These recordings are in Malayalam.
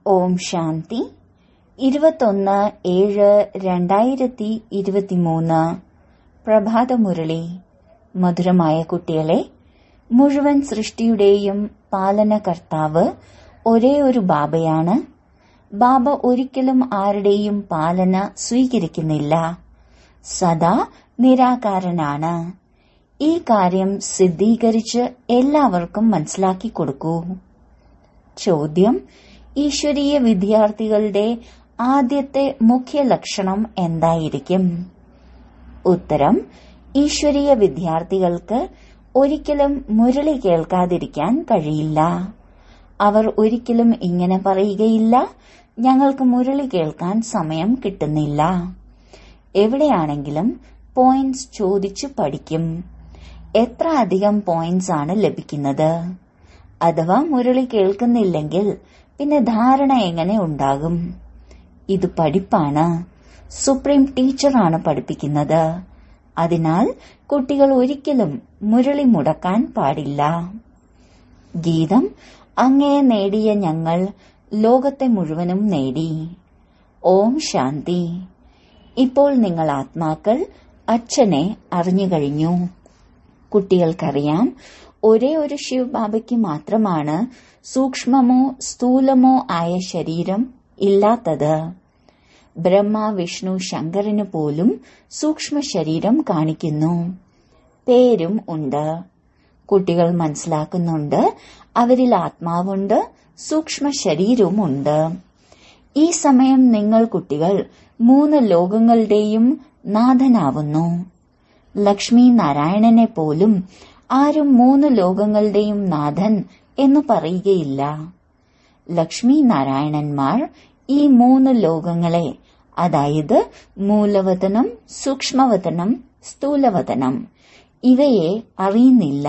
ഓം ശാന്തി ഇരുപത്തൊന്ന് ഏഴ് രണ്ടായിരത്തി ഇരുപത്തിമൂന്ന് പ്രഭാതമുരളി മധുരമായ കുട്ടികളെ മുഴുവൻ സൃഷ്ടിയുടെയും പാലനകർത്താവ് ഒരേ ഒരു ബാബയാണ് ബാബ ഒരിക്കലും ആരുടെയും പാലന സ്വീകരിക്കുന്നില്ല സദാ നിരാകാരനാണ് ഈ കാര്യം സിദ്ധീകരിച്ച് എല്ലാവർക്കും മനസ്സിലാക്കി കൊടുക്കൂ ചോദ്യം ഈശ്വരീയ വിദ്യാർത്ഥികളുടെ ആദ്യത്തെ മുഖ്യ ലക്ഷണം എന്തായിരിക്കും ഉത്തരം ഈശ്വരീയ വിദ്യാർത്ഥികൾക്ക് ഒരിക്കലും മുരളി കേൾക്കാതിരിക്കാൻ കഴിയില്ല അവർ ഒരിക്കലും ഇങ്ങനെ പറയുകയില്ല ഞങ്ങൾക്ക് മുരളി കേൾക്കാൻ സമയം കിട്ടുന്നില്ല എവിടെയാണെങ്കിലും പോയിന്റ്സ് ചോദിച്ചു പഠിക്കും എത്ര അധികം പോയിന്റ്സ് ആണ് ലഭിക്കുന്നത് അഥവാ മുരളി കേൾക്കുന്നില്ലെങ്കിൽ പിന്നെ ധാരണ എങ്ങനെ ഉണ്ടാകും ഇത് പഠിപ്പാണ് സുപ്രീം ടീച്ചറാണ് പഠിപ്പിക്കുന്നത് അതിനാൽ കുട്ടികൾ ഒരിക്കലും മുരളി മുടക്കാൻ പാടില്ല ഗീതം അങ്ങേ നേടിയ ഞങ്ങൾ ലോകത്തെ മുഴുവനും നേടി ഓം ശാന്തി ഇപ്പോൾ നിങ്ങൾ ആത്മാക്കൾ അച്ഛനെ അറിഞ്ഞു കഴിഞ്ഞു കുട്ടികൾക്കറിയാം ഒരേ ഒരു ശിവ് ബാബയ്ക്ക് മാത്രമാണ് സൂക്ഷ്മമോ സ്ഥൂലമോ ആയ ശരീരം ഇല്ലാത്തത് ബ്രഹ്മ വിഷ്ണു ശങ്കരന് പോലും സൂക്ഷ്മ ശരീരം കാണിക്കുന്നു പേരും ഉണ്ട് കുട്ടികൾ മനസ്സിലാക്കുന്നുണ്ട് അവരിൽ ആത്മാവുണ്ട് സൂക്ഷ്മ ശരീരവുമുണ്ട് ഈ സമയം നിങ്ങൾ കുട്ടികൾ മൂന്ന് ലോകങ്ങളുടെയും നാഥനാവുന്നു ലക്ഷ്മി നാരായണനെ പോലും ആരും മൂന്ന് ലോകങ്ങളുടെയും നാഥൻ എന്ന് പറയുകയില്ല ലക്ഷ്മി നാരായണന്മാർ ഈ മൂന്ന് ലോകങ്ങളെ അതായത് മൂലവതനം സൂക്ഷ്മവതനം സ്ഥൂലവതനം ഇവയെ അറിയുന്നില്ല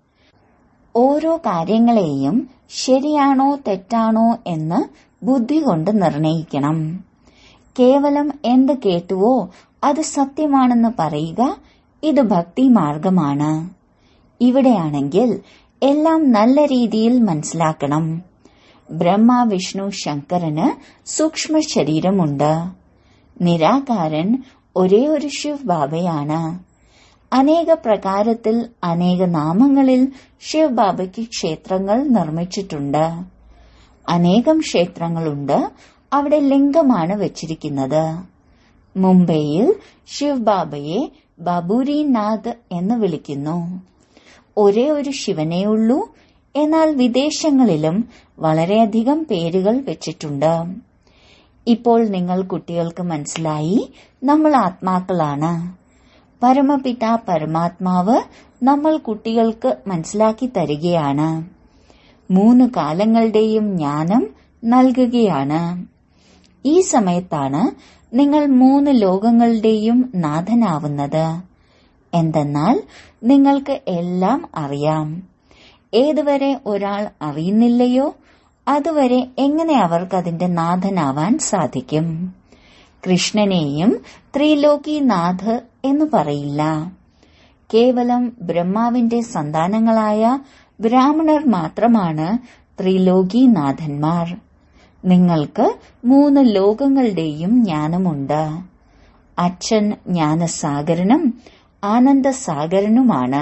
ഓരോ കാര്യങ്ങളെയും ശരിയാണോ തെറ്റാണോ എന്ന് ബുദ്ധി കൊണ്ട് നിർണയിക്കണം കേവലം എന്ത് കേട്ടുവോ അത് സത്യമാണെന്ന് പറയുക ഇത് ഭക്തി മാർഗമാണ് ഇവിടെയാണെങ്കിൽ എല്ലാം നല്ല രീതിയിൽ മനസ്സിലാക്കണം ബ്രഹ്മ വിഷ്ണു ശങ്കരന് സൂക്ഷ്മ ശരീരമുണ്ട് നിരാകാരൻ ഒരേ ഒരു ശിവ് ബാബയാണ് അനേക പ്രകാരത്തിൽ അനേക നാമങ്ങളിൽ ശിവ് ബാബയ്ക്ക് ക്ഷേത്രങ്ങൾ നിർമ്മിച്ചിട്ടുണ്ട് അനേകം ക്ഷേത്രങ്ങളുണ്ട് അവിടെ ലിംഗമാണ് വെച്ചിരിക്കുന്നത് മുംബൈയിൽ ശിവ് ബാബയെ ബാബുരിനാഥ് എന്ന് വിളിക്കുന്നു ഒരേ ഒരു ശിവനേ ഉള്ളൂ എന്നാൽ വിദേശങ്ങളിലും വളരെയധികം പേരുകൾ വെച്ചിട്ടുണ്ട് ഇപ്പോൾ നിങ്ങൾ കുട്ടികൾക്ക് മനസ്സിലായി നമ്മൾ ആത്മാക്കളാണ് പരമപിത പരമാത്മാവ് നമ്മൾ കുട്ടികൾക്ക് മനസ്സിലാക്കി തരികയാണ് മൂന്ന് കാലങ്ങളുടെയും ജ്ഞാനം നൽകുകയാണ് ഈ സമയത്താണ് നിങ്ങൾ മൂന്ന് ലോകങ്ങളുടെയും നാഥനാവുന്നത് എന്തെന്നാൽ നിങ്ങൾക്ക് എല്ലാം അറിയാം ഏതുവരെ ഒരാൾ അറിയുന്നില്ലയോ അതുവരെ എങ്ങനെ അവർക്ക് അതിന്റെ നാഥനാവാൻ സാധിക്കും കൃഷ്ണനെയും ത്രിലോകിനാഥ് എന്ന് പറയില്ല കേവലം ബ്രഹ്മാവിന്റെ സന്താനങ്ങളായ ബ്രാഹ്മണർ മാത്രമാണ് ത്രിലോകിനാഥന്മാർ നിങ്ങൾക്ക് മൂന്ന് ലോകങ്ങളുടെയും ജ്ഞാനമുണ്ട് അച്ഛൻ ജ്ഞാനസാഗരനും ആനന്ദസാഗരനുമാണ്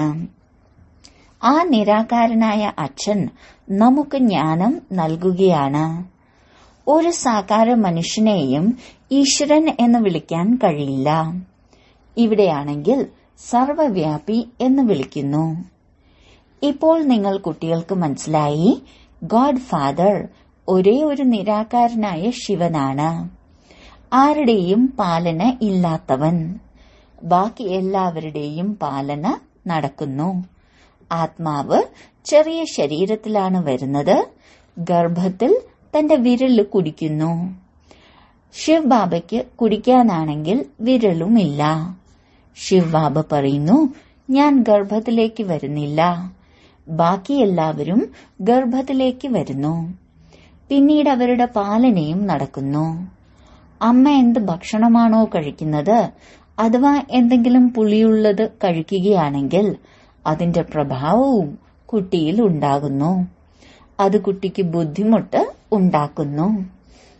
ആ നിരാകാരനായ അച്ഛൻ നമുക്ക് ജ്ഞാനം നൽകുകയാണ് ഒരു സാകാര മനുഷ്യനെയും ഈശ്വരൻ എന്ന് വിളിക്കാൻ കഴിയില്ല ഇവിടെയാണെങ്കിൽ സർവവ്യാപി എന്ന് വിളിക്കുന്നു ഇപ്പോൾ നിങ്ങൾ കുട്ടികൾക്ക് മനസ്സിലായി ഗോഡ് ഫാദർ ഒരേ ഒരു നിരാകാരനായ ശിവനാണ് ആരുടെയും പാലന ഇല്ലാത്തവൻ ബാക്കി എല്ലാവരുടെയും പാലന നടക്കുന്നു ആത്മാവ് ചെറിയ ശരീരത്തിലാണ് വരുന്നത് ഗർഭത്തിൽ തന്റെ വിരല് കുടിക്കുന്നു ശിവ് ബാബയ്ക്ക് കുടിക്കാനാണെങ്കിൽ വിരലുമില്ല ശിവ് ബാബ പറയുന്നു ഞാൻ ഗർഭത്തിലേക്ക് വരുന്നില്ല ബാക്കി എല്ലാവരും ഗർഭത്തിലേക്ക് വരുന്നു പിന്നീട് അവരുടെ പാലനയും നടക്കുന്നു അമ്മ എന്ത് ഭക്ഷണമാണോ കഴിക്കുന്നത് അഥവാ എന്തെങ്കിലും പുളിയുള്ളത് കഴിക്കുകയാണെങ്കിൽ അതിന്റെ പ്രഭാവവും കുട്ടിയിൽ ഉണ്ടാകുന്നു അത് കുട്ടിക്ക് ബുദ്ധിമുട്ട് ഉണ്ടാക്കുന്നു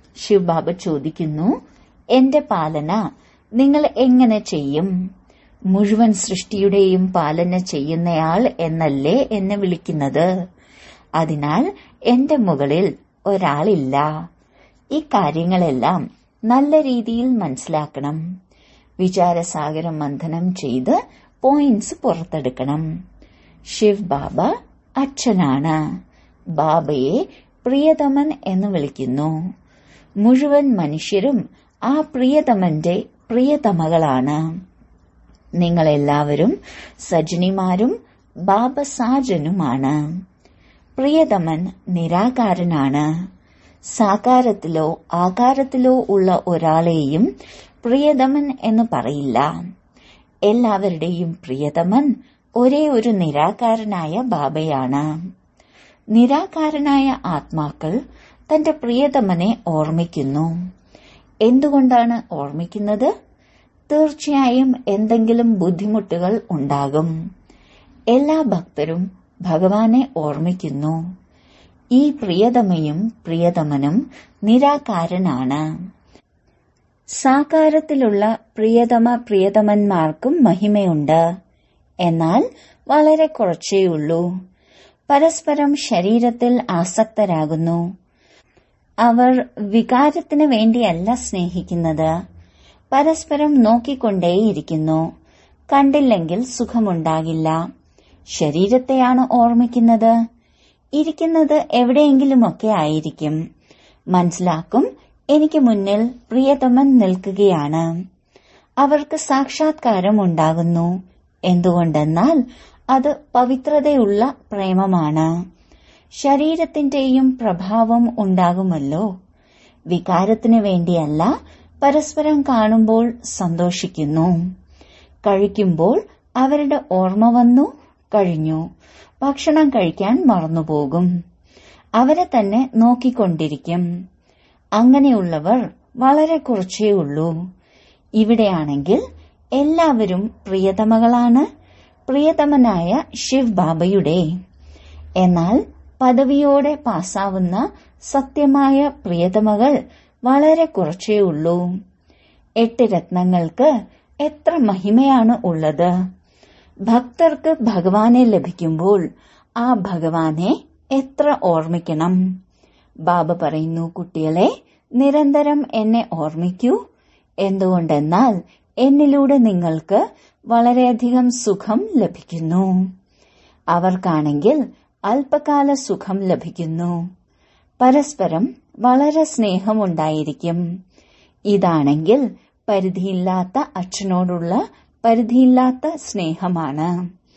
ശിവബാബ ചോദിക്കുന്നു എന്റെ പാലന നിങ്ങൾ എങ്ങനെ ചെയ്യും മുഴുവൻ സൃഷ്ടിയുടെയും പാലന ചെയ്യുന്നയാൾ എന്നല്ലേ എന്നെ വിളിക്കുന്നത് അതിനാൽ എന്റെ മുകളിൽ ഒരാളില്ല ഈ കാര്യങ്ങളെല്ലാം നല്ല രീതിയിൽ മനസ്സിലാക്കണം വിചാരസാഗരം മന്ഥനം ചെയ്ത് പോയിന്റ്സ് പുറത്തെടുക്കണം ശിവ് ബാബ അച്ഛനാണ് ബാബയെ പ്രിയതമൻ എന്ന് വിളിക്കുന്നു മുഴുവൻ മനുഷ്യരും ആ പ്രിയതമന്റെ പ്രിയതമകളാണ് നിങ്ങളെല്ലാവരും സജനിമാരും ബാബസാജനുമാണ് പ്രിയതമൻ നിരാകാരനാണ് സാകാരത്തിലോ ആകാരത്തിലോ ഉള്ള ഒരാളെയും പ്രിയതമൻ എന്ന് പറയില്ല എല്ലാവരുടെയും പ്രിയതമൻ ഒരേ ഒരു നിരാകാരനായ ബാബയാണ് നിരാകാരനായ ആത്മാക്കൾ തന്റെ പ്രിയതമനെ ഓർമ്മിക്കുന്നു എന്തുകൊണ്ടാണ് ഓർമ്മിക്കുന്നത് തീർച്ചയായും എന്തെങ്കിലും ബുദ്ധിമുട്ടുകൾ ഉണ്ടാകും എല്ലാ ഭക്തരും ഭഗവാനെ ഓർമ്മിക്കുന്നു ഈ പ്രിയതമയും പ്രിയതമനും നിരാകാരനാണ് സാകാരത്തിലുള്ള പ്രിയതമ പ്രിയതമന്മാർക്കും മഹിമയുണ്ട് എന്നാൽ വളരെ കുറച്ചേയുള്ളൂ പരസ്പരം ശരീരത്തിൽ ആസക്തരാകുന്നു അവർ വികാരത്തിന് വേണ്ടിയല്ല സ്നേഹിക്കുന്നത് പരസ്പരം നോക്കിക്കൊണ്ടേയിരിക്കുന്നു കണ്ടില്ലെങ്കിൽ സുഖമുണ്ടാകില്ല ശരീരത്തെയാണ് ഓർമ്മിക്കുന്നത് ഇരിക്കുന്നത് എവിടെയെങ്കിലുമൊക്കെ ആയിരിക്കും മനസ്സിലാക്കും എനിക്ക് മുന്നിൽ പ്രിയതമൻ നിൽക്കുകയാണ് അവർക്ക് സാക്ഷാത്കാരം ഉണ്ടാകുന്നു എന്തുകൊണ്ടെന്നാൽ അത് പവിത്രതയുള്ള പ്രേമമാണ് ശരീരത്തിന്റെയും പ്രഭാവം ഉണ്ടാകുമല്ലോ വികാരത്തിന് വേണ്ടിയല്ല പരസ്പരം കാണുമ്പോൾ സന്തോഷിക്കുന്നു കഴിക്കുമ്പോൾ അവരുടെ ഓർമ്മ വന്നു കഴിഞ്ഞു ഭക്ഷണം കഴിക്കാൻ മറന്നുപോകും അവരെ തന്നെ നോക്കിക്കൊണ്ടിരിക്കും അങ്ങനെയുള്ളവർ വളരെ കുറച്ചേ ഉള്ളൂ ഇവിടെയാണെങ്കിൽ എല്ലാവരും പ്രിയതമകളാണ് പ്രിയതമനായ ശിവ് ബാബയുടെ എന്നാൽ പദവിയോടെ പാസ്സാവുന്ന സത്യമായ പ്രിയതമകൾ വളരെ കുറച്ചേ ഉള്ളൂ എട്ട് രത്നങ്ങൾക്ക് എത്ര മഹിമയാണ് ഉള്ളത് ഭക്തർക്ക് ഭഗവാനെ ലഭിക്കുമ്പോൾ ആ ഭഗവാനെ എത്ര ഓർമ്മിക്കണം ബാബ പറയുന്നു കുട്ടികളെ നിരന്തരം എന്നെ ഓർമ്മിക്കൂ എന്തുകൊണ്ടെന്നാൽ എന്നിലൂടെ നിങ്ങൾക്ക് വളരെയധികം സുഖം ലഭിക്കുന്നു അവർക്കാണെങ്കിൽ അല്പകാല സുഖം ലഭിക്കുന്നു പരസ്പരം വളരെ സ്നേഹമുണ്ടായിരിക്കും ഇതാണെങ്കിൽ പരിധിയില്ലാത്ത അച്ഛനോടുള്ള പരിധിയില്ലാത്ത സ്നേഹമാണ്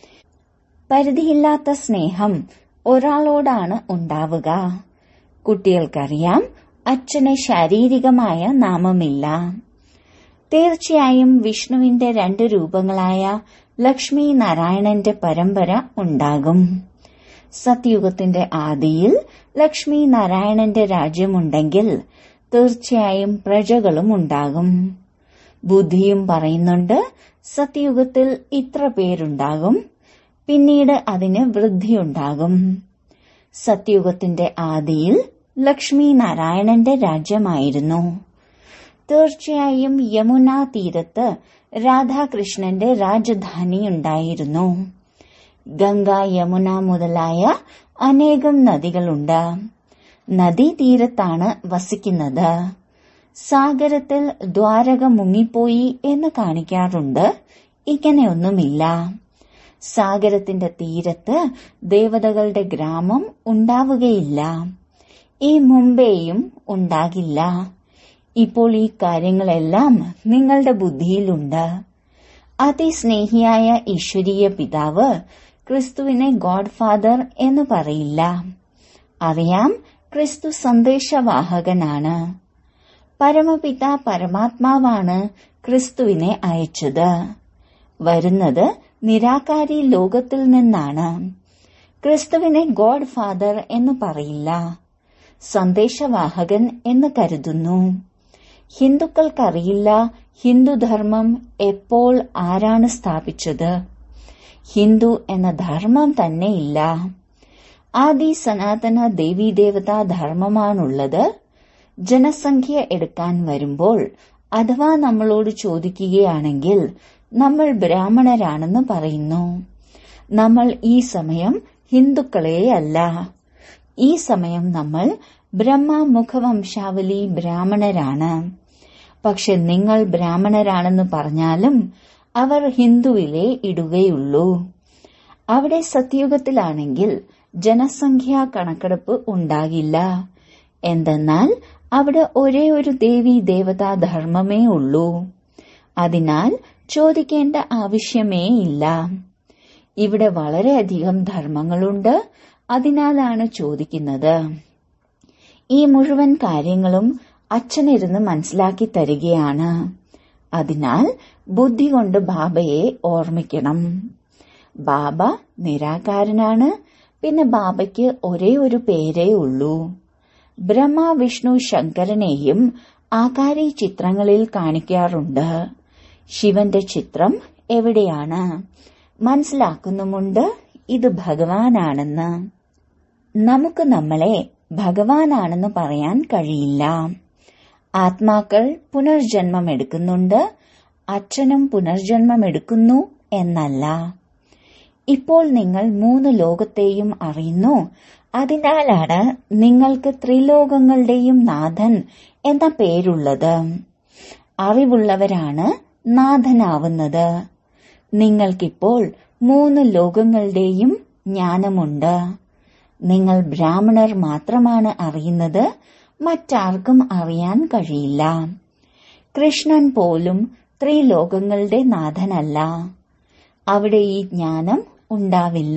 പരിധിയില്ലാത്ത സ്നേഹം ഒരാളോടാണ് ഉണ്ടാവുക കുട്ടികൾക്കറിയാം അച്ഛന് ശാരീരികമായ നാമമില്ല തീർച്ചയായും വിഷ്ണുവിന്റെ രണ്ട് രൂപങ്ങളായ ലക്ഷ്മി നാരായണന്റെ പരമ്പര ഉണ്ടാകും സത്യുഗത്തിന്റെ ആദിയിൽ ലക്ഷ്മി നാരായണന്റെ രാജ്യമുണ്ടെങ്കിൽ തീർച്ചയായും പ്രജകളും ഉണ്ടാകും ബുദ്ധിയും പറയുന്നുണ്ട് സത്യുഗത്തിൽ ഇത്ര പേരുണ്ടാകും പിന്നീട് അതിന് വൃദ്ധിയുണ്ടാകും സത്യുഗത്തിന്റെ ആദിയിൽ ലക്ഷ്മി നാരായണന്റെ രാജ്യമായിരുന്നു തീർച്ചയായും യമുന തീരത്ത് രാധാകൃഷ്ണന്റെ രാജധാനി ഉണ്ടായിരുന്നു ഗംഗ യമുന മുതലായ അനേകം നദികളുണ്ട് നദീതീരത്താണ് വസിക്കുന്നത് സാഗരത്തിൽ ദ്വാരക മുങ്ങിപ്പോയി എന്ന് കാണിക്കാറുണ്ട് ഇങ്ങനെയൊന്നുമില്ല സാഗരത്തിന്റെ തീരത്ത് ദേവതകളുടെ ഗ്രാമം ഉണ്ടാവുകയില്ല ഈ മുമ്പേയും ഉണ്ടാകില്ല ഇപ്പോൾ ഈ കാര്യങ്ങളെല്ലാം നിങ്ങളുടെ ബുദ്ധിയിലുണ്ട് അതിസ്നേഹിയായ ഈശ്വരീയ പിതാവ് ക്രിസ്തുവിനെ ഗോഡ് ഫാദർ എന്ന് പറയില്ല അറിയാം ക്രിസ്തു സന്ദേശവാഹകനാണ് പരമപിത പരമാത്മാവാണ് ക്രിസ്തുവിനെ അയച്ചത് വരുന്നത് നിരാകാരി ലോകത്തിൽ നിന്നാണ് ക്രിസ്തുവിനെ ഗോഡ് ഫാദർ എന്ന് പറയില്ല സന്ദേശവാഹകൻ എന്ന് കരുതുന്നു ഹിന്ദുക്കൾക്കറിയില്ല ഹിന്ദുധർമ്മം എപ്പോൾ ആരാണ് സ്ഥാപിച്ചത് ഹിന്ദു എന്ന ധർമ്മം തന്നെ ഇല്ല ആദി സനാതന ദേവീദേവതാ ധർമ്മമാണുള്ളത് ജനസംഖ്യ എടുക്കാൻ വരുമ്പോൾ അഥവാ നമ്മളോട് ചോദിക്കുകയാണെങ്കിൽ നമ്മൾ ബ്രാഹ്മണരാണെന്ന് പറയുന്നു നമ്മൾ ഈ സമയം ഹിന്ദുക്കളെയല്ല ഈ സമയം നമ്മൾ ബ്രഹ്മ മുഖവംശാവലി ബ്രാഹ്മണരാണ് പക്ഷെ നിങ്ങൾ ബ്രാഹ്മണരാണെന്ന് പറഞ്ഞാലും അവർ ഹിന്ദുവിലെ ഇടുകയുള്ളൂ അവിടെ സത്യുഗത്തിലാണെങ്കിൽ ജനസംഖ്യാ കണക്കെടുപ്പ് ഉണ്ടാകില്ല എന്തെന്നാൽ അവിടെ ഒരേ ഒരു ദേവി ദേവതാ ധർമ്മമേ ഉള്ളൂ അതിനാൽ ചോദിക്കേണ്ട ആവശ്യമേ ഇല്ല ഇവിടെ വളരെയധികം ധർമ്മങ്ങളുണ്ട് അതിനാലാണ് ചോദിക്കുന്നത് ഈ മുഴുവൻ കാര്യങ്ങളും അച്ഛനിരുന്ന് മനസ്സിലാക്കി തരികയാണ് അതിനാൽ ബുദ്ധി കൊണ്ട് ബാബയെ ഓർമ്മിക്കണം ബാബ നിരാകാരനാണ് പിന്നെ ബാബയ്ക്ക് ഒരേ ഒരു പേരേ ഉള്ളൂ ബ്രഹ്മ വിഷ്ണു ശങ്കരനെയും ആകാരി ചിത്രങ്ങളിൽ കാണിക്കാറുണ്ട് ശിവന്റെ ചിത്രം എവിടെയാണ് മനസ്സിലാക്കുന്നുമുണ്ട് ഇത് ഭഗവാനാണെന്ന് നമുക്ക് നമ്മളെ ഭഗവാനാണെന്ന് പറയാൻ കഴിയില്ല ആത്മാക്കൾ പുനർജന്മം എടുക്കുന്നുണ്ട് അച്ഛനും പുനർജന്മം എടുക്കുന്നു എന്നല്ല ഇപ്പോൾ നിങ്ങൾ മൂന്ന് ലോകത്തെയും അറിയുന്നു അതിനാലാണ് നിങ്ങൾക്ക് ത്രിലോകങ്ങളുടെയും നാഥൻ എന്ന പേരുള്ളത് അറിവുള്ളവരാണ് നാഥനാവുന്നത് നിങ്ങൾക്കിപ്പോൾ മൂന്ന് ലോകങ്ങളുടെയും ജ്ഞാനമുണ്ട് നിങ്ങൾ ബ്രാഹ്മണർ മാത്രമാണ് അറിയുന്നത് മറ്റാർക്കും അറിയാൻ കഴിയില്ല കൃഷ്ണൻ പോലും ത്രിലോകങ്ങളുടെ നാഥനല്ല അവിടെ ഈ ജ്ഞാനം ഉണ്ടാവില്ല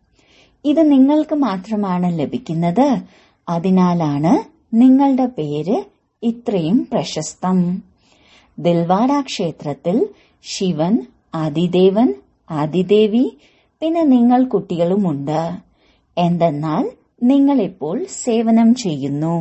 ഇത് നിങ്ങൾക്ക് മാത്രമാണ് ലഭിക്കുന്നത് അതിനാലാണ് നിങ്ങളുടെ പേര് ഇത്രയും പ്രശസ്തം ദിൽവാഡ ക്ഷേത്രത്തിൽ ശിവൻ ആദിദേവൻ ആദിദേവി പിന്നെ നിങ്ങൾ കുട്ടികളുമുണ്ട് എന്തെന്നാൽ നിങ്ങളിപ്പോൾ സേവനം ചെയ്യുന്നു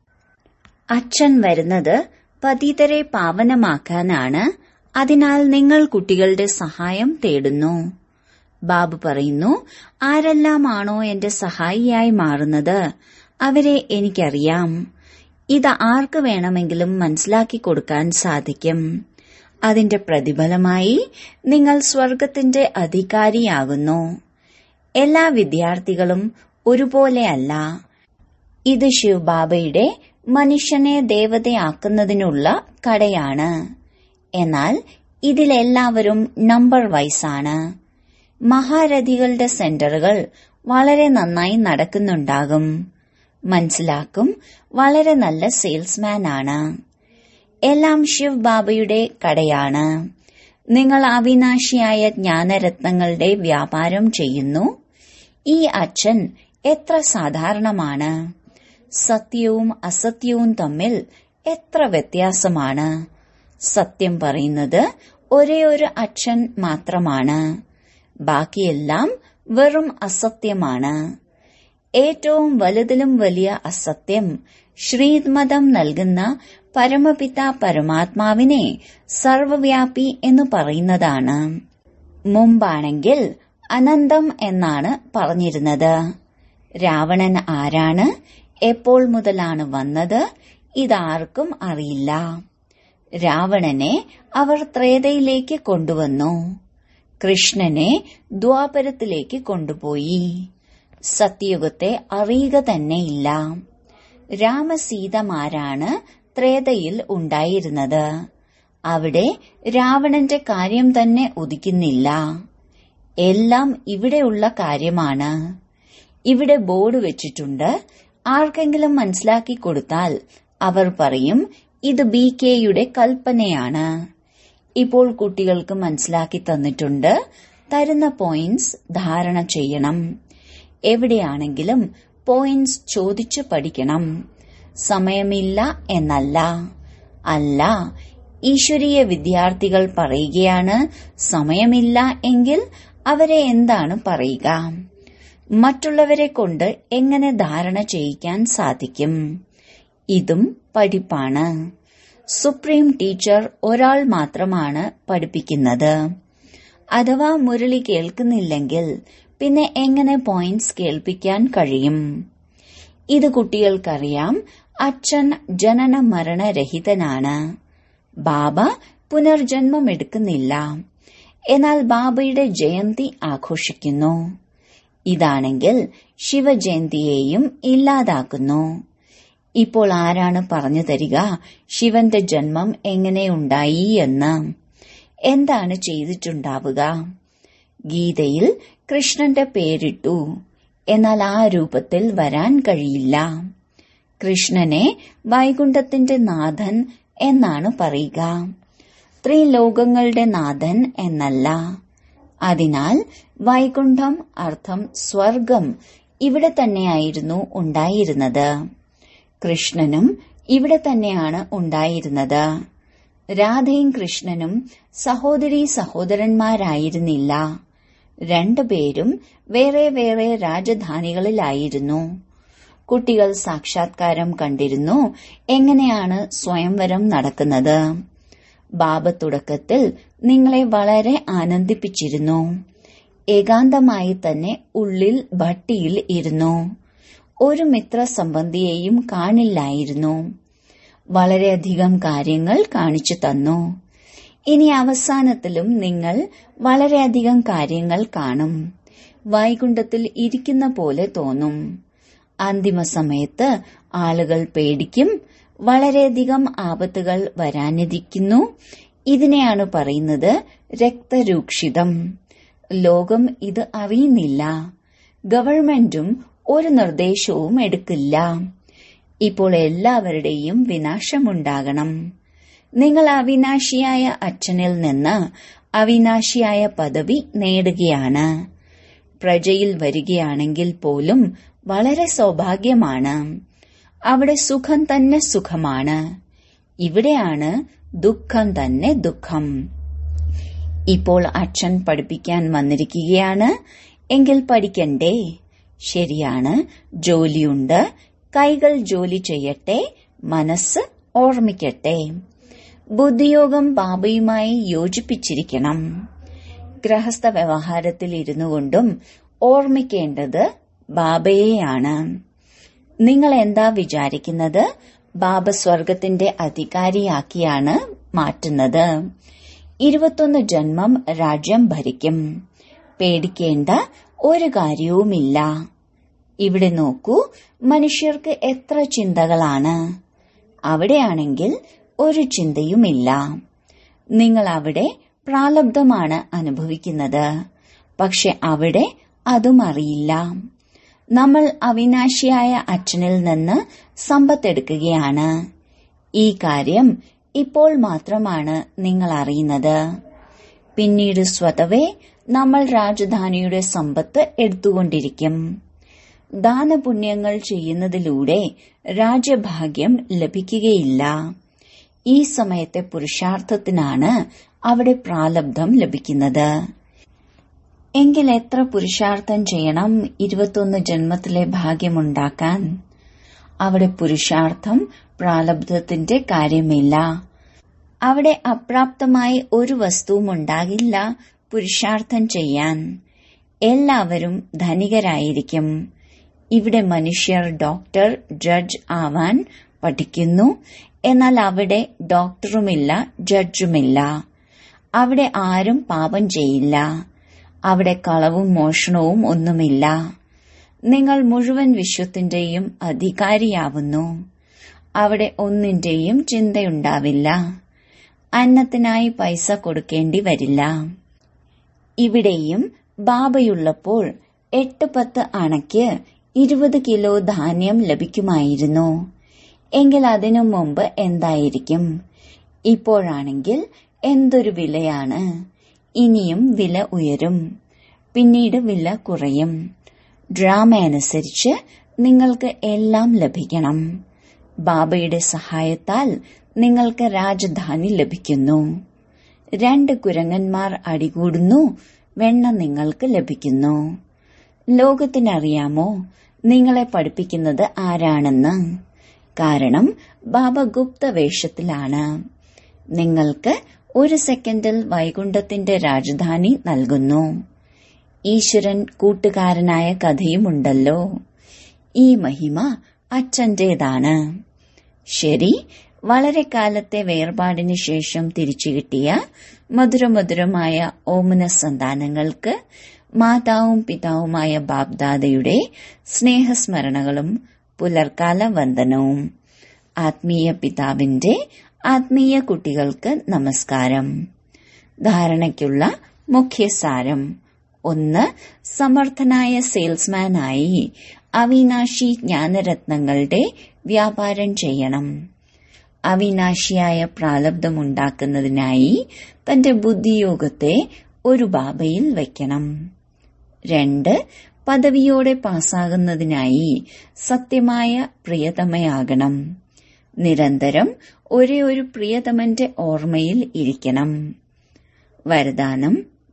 അച്ഛൻ വരുന്നത് പതിതരെ പാവനമാക്കാനാണ് അതിനാൽ നിങ്ങൾ കുട്ടികളുടെ സഹായം തേടുന്നു ബാബു പറയുന്നു ആരെല്ലാമാണോ എന്റെ സഹായിയായി മാറുന്നത് അവരെ എനിക്കറിയാം ഇത് ആർക്ക് വേണമെങ്കിലും മനസ്സിലാക്കി കൊടുക്കാൻ സാധിക്കും അതിന്റെ പ്രതിഫലമായി നിങ്ങൾ സ്വർഗത്തിന്റെ അധികാരിയാകുന്നു എല്ലാ വിദ്യാർത്ഥികളും ഒരുപോലെയല്ല ഇത് ശിവബാബയുടെ മനുഷ്യനെ ദേവതയാക്കുന്നതിനുള്ള കടയാണ് എന്നാൽ ഇതിലെല്ലാവരും നമ്പർ വൈസാണ് മഹാരഥികളുടെ സെന്ററുകൾ വളരെ നന്നായി നടക്കുന്നുണ്ടാകും മനസ്സിലാക്കും വളരെ നല്ല സെയിൽസ്മാൻ ആണ് എല്ലാം ശിവ് ബാബയുടെ കടയാണ് നിങ്ങൾ അവിനാശിയായ ജ്ഞാനരത്നങ്ങളുടെ വ്യാപാരം ചെയ്യുന്നു ഈ അച്ഛൻ എത്ര സാധാരണമാണ് സത്യവും അസത്യവും തമ്മിൽ എത്ര വ്യത്യാസമാണ് സത്യം പറയുന്നത് ഒരേ ഒരു അച്ഛൻ മാത്രമാണ് ബാക്കിയെല്ലാം വെറും അസത്യമാണ് ഏറ്റവും വലുതിലും വലിയ അസത്യം ശ്രീമതം നൽകുന്ന പരമപിത പരമാത്മാവിനെ സർവവ്യാപി എന്ന് പറയുന്നതാണ് മുമ്പാണെങ്കിൽ അനന്തം എന്നാണ് പറഞ്ഞിരുന്നത് രാവണൻ ആരാണ് എപ്പോൾ മുതലാണ് വന്നത് ഇതാർക്കും അറിയില്ല രാവണനെ അവർ ത്രേതയിലേക്ക് കൊണ്ടുവന്നു കൃഷ്ണനെ ദ്വാപരത്തിലേക്ക് കൊണ്ടുപോയി സത്യയുഗത്തെ അറിയുക തന്നെയില്ല രാമസീതമാരാണ് ത്രേതയിൽ ഉണ്ടായിരുന്നത് അവിടെ രാവണന്റെ കാര്യം തന്നെ ഉദിക്കുന്നില്ല എല്ലാം ഇവിടെയുള്ള കാര്യമാണ് ഇവിടെ ബോർഡ് വെച്ചിട്ടുണ്ട് ആർക്കെങ്കിലും മനസ്സിലാക്കി കൊടുത്താൽ അവർ പറയും ഇത് ബി കെയുടെ കൽപ്പനയാണ് ഇപ്പോൾ കുട്ടികൾക്ക് മനസ്സിലാക്കി തന്നിട്ടുണ്ട് തരുന്ന പോയിന്റ്സ് ധാരണ ചെയ്യണം എവിടെയാണെങ്കിലും പോയിന്റ്സ് ചോദിച്ചു പഠിക്കണം സമയമില്ല എന്നല്ല അല്ല ഈശ്വരീയ വിദ്യാർത്ഥികൾ പറയുകയാണ് സമയമില്ല എങ്കിൽ അവരെ എന്താണ് പറയുക മറ്റുള്ളവരെ കൊണ്ട് എങ്ങനെ ധാരണ ചെയ്യിക്കാൻ സാധിക്കും ഇതും പഠിപ്പാണ് സുപ്രീം ടീച്ചർ ഒരാൾ മാത്രമാണ് പഠിപ്പിക്കുന്നത് അഥവാ മുരളി കേൾക്കുന്നില്ലെങ്കിൽ പിന്നെ എങ്ങനെ പോയിന്റ്സ് കേൾപ്പിക്കാൻ കഴിയും ഇത് കുട്ടികൾക്കറിയാം അച്ഛൻ ജനന മരണരഹിതനാണ് ബാബ പുനർജന്മം എടുക്കുന്നില്ല എന്നാൽ ബാബയുടെ ജയന്തി ആഘോഷിക്കുന്നു ഇതാണെങ്കിൽ ശിവജയന്തിയെയും ഇല്ലാതാക്കുന്നു ഇപ്പോൾ ആരാണ് പറഞ്ഞു തരിക ശിവന്റെ ജന്മം എങ്ങനെയുണ്ടായി എന്ന് എന്താണ് ചെയ്തിട്ടുണ്ടാവുക ഗീതയിൽ കൃഷ്ണന്റെ പേരിട്ടു എന്നാൽ ആ രൂപത്തിൽ വരാൻ കഴിയില്ല കൃഷ്ണനെ വൈകുണ്ഠത്തിന്റെ നാഥൻ എന്നാണ് പറയുക ത്രിലോകങ്ങളുടെ നാഥൻ എന്നല്ല അതിനാൽ വൈകുണ്ഠം അർത്ഥം സ്വർഗം ഇവിടെ തന്നെയായിരുന്നു ഉണ്ടായിരുന്നത് കൃഷ്ണനും ഇവിടെ തന്നെയാണ് ഉണ്ടായിരുന്നത് രാധയും കൃഷ്ണനും സഹോദരി സഹോദരന്മാരായിരുന്നില്ല രണ്ടുപേരും വേറെ വേറെ രാജധാനികളിലായിരുന്നു കുട്ടികൾ സാക്ഷാത്കാരം കണ്ടിരുന്നു എങ്ങനെയാണ് സ്വയംവരം നടക്കുന്നത് ബാബ തുടക്കത്തിൽ നിങ്ങളെ വളരെ ആനന്ദിപ്പിച്ചിരുന്നു ഏകാന്തമായി തന്നെ ഉള്ളിൽ ഭട്ടിയിൽ ഇരുന്നു ഒരു മിത്ര സംബന്ധിയെയും കാണില്ലായിരുന്നു വളരെയധികം കാര്യങ്ങൾ കാണിച്ചു തന്നു ഇനി അവസാനത്തിലും നിങ്ങൾ വളരെയധികം കാര്യങ്ങൾ കാണും വൈകുണ്ഠത്തിൽ ഇരിക്കുന്ന പോലെ തോന്നും അന്തിമ സമയത്ത് ആളുകൾ പേടിക്കും വളരെയധികം ആപത്തുകൾ വരാനിരിക്കുന്നു ഇതിനെയാണ് പറയുന്നത് രക്തരൂക്ഷിതം ലോകം ഇത് അറിയുന്നില്ല ഗവൺമെന്റും ഒരു നിർദ്ദേശവും എടുക്കില്ല ഇപ്പോൾ എല്ലാവരുടെയും വിനാശമുണ്ടാകണം നിങ്ങൾ അവിനാശിയായ അച്ഛനിൽ നിന്ന് അവിനാശിയായ പദവി നേടുകയാണ് പ്രജയിൽ വരികയാണെങ്കിൽ പോലും വളരെ സൗഭാഗ്യമാണ് അവിടെ സുഖം തന്നെ സുഖമാണ് ഇവിടെയാണ് ദുഃഖം തന്നെ ദുഃഖം ഇപ്പോൾ അച്ഛൻ പഠിപ്പിക്കാൻ വന്നിരിക്കുകയാണ് എങ്കിൽ പഠിക്കണ്ടേ ശരിയാണ് ജോലിയുണ്ട് കൈകൾ ജോലി ചെയ്യട്ടെ മനസ്സ് ഓർമ്മിക്കട്ടെ ബുദ്ധിയോഗം ബാബയുമായി യോജിപ്പിച്ചിരിക്കണം ഗൃഹസ്ഥ വ്യവഹാരത്തിൽ ഇരുന്നു കൊണ്ടും ഓർമ്മിക്കേണ്ടത് ബാബയെയാണ് നിങ്ങൾ എന്താ വിചാരിക്കുന്നത് ബാബ സ്വർഗത്തിന്റെ അധികാരിയാക്കിയാണ് മാറ്റുന്നത് ഇരുപത്തൊന്ന് ജന്മം രാജ്യം ഭരിക്കും പേടിക്കേണ്ട ഒരു കാര്യവുമില്ല ഇവിടെ നോക്കൂ മനുഷ്യർക്ക് എത്ര ചിന്തകളാണ് അവിടെയാണെങ്കിൽ ഒരു ചിന്തയുമില്ല നിങ്ങൾ അവിടെ പ്രാലബ്ധമാണ് അനുഭവിക്കുന്നത് പക്ഷെ അവിടെ അതും അറിയില്ല നമ്മൾ അവിനാശിയായ അച്ഛനിൽ നിന്ന് സമ്പത്തെടുക്കുകയാണ് ഈ കാര്യം ഇപ്പോൾ മാത്രമാണ് നിങ്ങൾ അറിയുന്നത് പിന്നീട് സ്വതവേ നമ്മൾ രാജധാനിയുടെ സമ്പത്ത് എടുത്തുകൊണ്ടിരിക്കും ദാനപുണ്യങ്ങൾ ചെയ്യുന്നതിലൂടെ രാജ്യഭാഗ്യം ലഭിക്കുകയില്ല ഈ സമയത്തെ പുരുഷാർത്ഥത്തിനാണ് അവിടെ പ്രാലബ്ധം ലഭിക്കുന്നത് എങ്കിൽ എത്ര പുരുഷാർത്ഥം ചെയ്യണം ഇരുപത്തൊന്ന് ജന്മത്തിലെ ഭാഗ്യമുണ്ടാക്കാൻ അവിടെ പുരുഷാർത്ഥം പ്രാലബ്ധത്തിന്റെ കാര്യമില്ല അവിടെ അപ്രാപ്തമായി ഒരു വസ്തുവും ഉണ്ടാകില്ല പുരുഷാർത്ഥം ചെയ്യാൻ എല്ലാവരും ധനികരായിരിക്കും ഇവിടെ മനുഷ്യർ ഡോക്ടർ ജഡ്ജ് ആവാൻ പഠിക്കുന്നു എന്നാൽ അവിടെ ഡോക്ടറുമില്ല ജഡ്ജുമില്ല അവിടെ ആരും പാപം ചെയ്യില്ല അവിടെ കളവും മോഷണവും ഒന്നുമില്ല നിങ്ങൾ മുഴുവൻ വിശ്വത്തിന്റെയും അധികാരിയാവുന്നു അവിടെ ഒന്നിന്റെയും ചിന്തയുണ്ടാവില്ല അന്നത്തിനായി പൈസ കൊടുക്കേണ്ടി വരില്ല ഇവിടെയും ബാബയുള്ളപ്പോൾ എട്ട് പത്ത് അണയ്ക്ക് ഇരുപത് കിലോ ധാന്യം ലഭിക്കുമായിരുന്നു എങ്കിൽ അതിനു മുമ്പ് എന്തായിരിക്കും ഇപ്പോഴാണെങ്കിൽ എന്തൊരു വിലയാണ് ഇനിയും വില ഉയരും പിന്നീട് വില കുറയും ഡ്രാമ അനുസരിച്ച് നിങ്ങൾക്ക് എല്ലാം ലഭിക്കണം ബാബയുടെ സഹായത്താൽ നിങ്ങൾക്ക് രാജധാനി ലഭിക്കുന്നു രണ്ട് കുരങ്ങന്മാർ അടികൂടുന്നു വെണ്ണ നിങ്ങൾക്ക് ലഭിക്കുന്നു ലോകത്തിനറിയാമോ നിങ്ങളെ പഠിപ്പിക്കുന്നത് ആരാണെന്ന് കാരണം ബാബ ഗുപ്ത വേഷത്തിലാണ് നിങ്ങൾക്ക് ഒരു സെക്കൻഡിൽ വൈകുണ്ഠത്തിന്റെ രാജധാനി നൽകുന്നു ഈശ്വരൻ കൂട്ടുകാരനായ കഥയുമുണ്ടല്ലോ ഈ മഹിമ അച്ഛന്റേതാണ് ശരി വളരെ കാലത്തെ വേർപാടിന് ശേഷം തിരിച്ചു കിട്ടിയ മധുരമധുരമായ ഓമന സന്താനങ്ങൾക്ക് മാതാവും പിതാവുമായ ബാബ്ദാദയുടെ സ്നേഹസ്മരണകളും പുലർക്കാല വന്ദനവും ആത്മീയ പിതാവിന്റെ ആത്മീയ കുട്ടികൾക്ക് നമസ്കാരം ധാരണയ്ക്കുള്ള മുഖ്യസാരം ഒന്ന് സമർത്ഥനായ സെയിൽസ്മാനായി അവിനാശി ജ്ഞാനരത്നങ്ങളുടെ വ്യാപാരം ചെയ്യണം അവിനാശിയായ പ്രാലബ്ധമുണ്ടാക്കുന്നതിനായി തന്റെ ബുദ്ധിയോഗത്തെ ഒരു ബാബയിൽ വയ്ക്കണം രണ്ട് പദവിയോടെ പാസ്സാകുന്നതിനായി സത്യമായ പ്രിയതമയാകണം നിരന്തരം ഒരേ ഒരു പ്രിയതമന്റെ ഓർമ്മയിൽ ഇരിക്കണം വരദാനം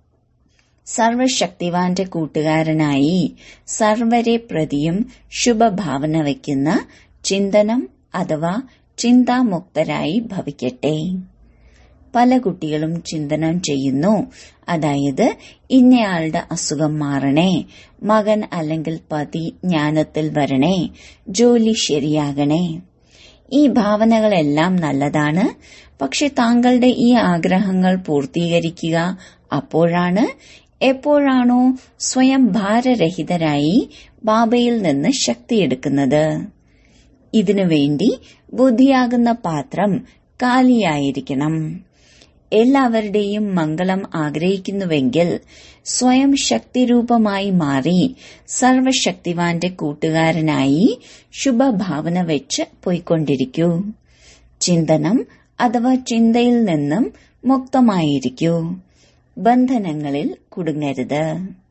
സർവശക്തിവാന്റെ കൂട്ടുകാരനായി സർവരെ പ്രതിയും ശുഭഭാവന വയ്ക്കുന്ന ചിന്തനം അഥവാ ചിന്താമുക്തരായി ഭവിക്കട്ടെ പല കുട്ടികളും ചിന്തനം ചെയ്യുന്നു അതായത് ഇന്നയാളുടെ അസുഖം മാറണേ മകൻ അല്ലെങ്കിൽ പതി ജ്ഞാനത്തിൽ വരണേ ജോലി ശരിയാകണേ ഈ ഭാവനകളെല്ലാം നല്ലതാണ് പക്ഷെ താങ്കളുടെ ഈ ആഗ്രഹങ്ങൾ പൂർത്തീകരിക്കുക അപ്പോഴാണ് എപ്പോഴാണോ സ്വയം ഭാരരഹിതരായി ബാബയിൽ നിന്ന് ശക്തിയെടുക്കുന്നത് ഇതിനുവേണ്ടി ബുദ്ധിയാകുന്ന പാത്രം കാലിയായിരിക്കണം എല്ലാവരുടെയും മംഗളം ആഗ്രഹിക്കുന്നുവെങ്കിൽ സ്വയം ശക്തിരൂപമായി മാറി സർവശക്തിവാന്റെ കൂട്ടുകാരനായി ശുഭഭാവന വെച്ച് പോയിക്കൊണ്ടിരിക്കൂ ചിന്തനം അഥവാ ചിന്തയിൽ നിന്നും മുക്തമായിരിക്കൂ ബന്ധനങ്ങളിൽ കുടുങ്ങരുത്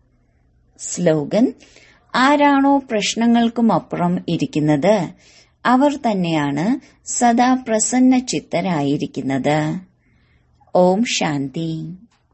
സ്ലോഗൻ ആരാണോ പ്രശ്നങ്ങൾക്കുമപ്പുറം ഇരിക്കുന്നത് അവർ തന്നെയാണ് സദാ പ്രസന്ന ചിത്തരായിരിക്കുന്നത് ഓം ശാന്തി